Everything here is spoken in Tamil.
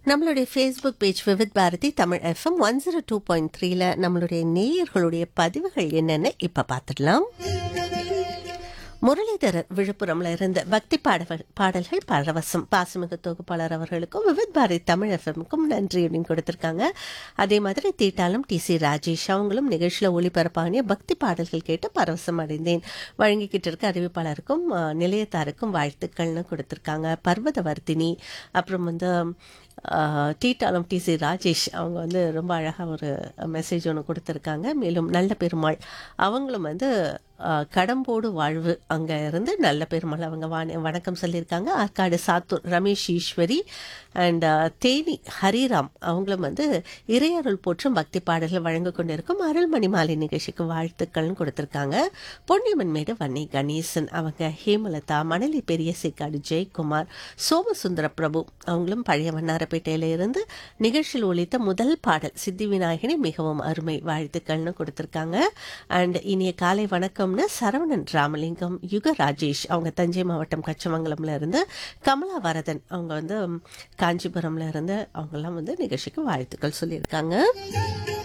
நம்மளுடைய Facebook page Vividh Bharati Tamil FM one zero two point த்ரீல நம்மளுடைய நேயர்களுடைய பதிவுகள் என்னென்னு இப்போ பார்த்துடலாம் முரளிதரர் விழுப்புரம்ல இருந்து பக்தி பாடல் பாடல்கள் பரவசம் பாசமிகு தொகுப்பாளர் அவர்களுக்கும் விவித் பாரதி தமிழ் எஃப்எம்க்கும் நன்றி அப்படின்னு கொடுத்துருக்காங்க அதே மாதிரி தீட்டாலும் டி சி ராஜேஷ் அவங்களும் நிகழ்ச்சியில் ஒளிபரப்பாகிய பக்தி பாடல்கள் கேட்டு பரவசம் அடைந்தேன் வழங்கிக்கிட்டு இருக்க அறிவிப்பாளருக்கும் அஹ், நிலையத்தாருக்கும் வாழ்த்துக்கள்னு கொடுத்துருக்காங்க பர்வதவர்த்தினி அப்புறம் வந்து அஹ், டீட்டாலம் டி சி ராஜேஷ் அவங்க வந்து ரொம்ப அழகாக ஒரு மெசேஜ் ஒன்று கொடுத்துருக்காங்க மேலும் நல்ல பெருமாள் அவங்களும் வந்து அஹ், கடம்போடு வாழ்வு அங்கே இருந்து நல்ல பெருமாள் அவங்க வாணி- வணக்கம் சொல்லியிருக்காங்க ஆற்காடு சாத்தூர் ரமேஷ் ஈஸ்வரி அண்ட் தேனி ஹரிராம் அவங்களும் வந்து இறையருள் போற்றும் பக்தி பாடல்கள் வழங்க கொண்டிருக்கும் அருள்மணி மாலை நிகழ்ச்சிக்கு வாழ்த்துக்கள்னு கொடுத்துருக்காங்க பொன்னியம்மன் மேடு வன்னி கணேசன் அவங்க ஹேமலதா மணலி பெரிய சேக்காடு ஜெயக்குமார் சோமசுந்தர பிரபு அவங்களும் பழைய வண்ணாரப்பேட்டையில இருந்து நிகழ்ச்சியில் ஒழித்த முதல் பாடல் சித்தி விநாயகனி மிகவும் அருமை வாழ்த்துக்கள்னு கொடுத்துருக்காங்க அண்ட் இனிய காலை வணக்கம்னு சரவணன் ராமலிங்கம் யுக ராஜேஷ் அவங்க தஞ்சை மாவட்டம் கச்சமங்கலம்ல இருந்து கமலா வரதன் அவங்க வந்து ம், காஞ்சிபுரம்ல இருந்து அவங்கெல்லாம் வந்து நிகழ்ச்சிக்கு வாழ்த்துக்கள் சொல்லியிருக்காங்க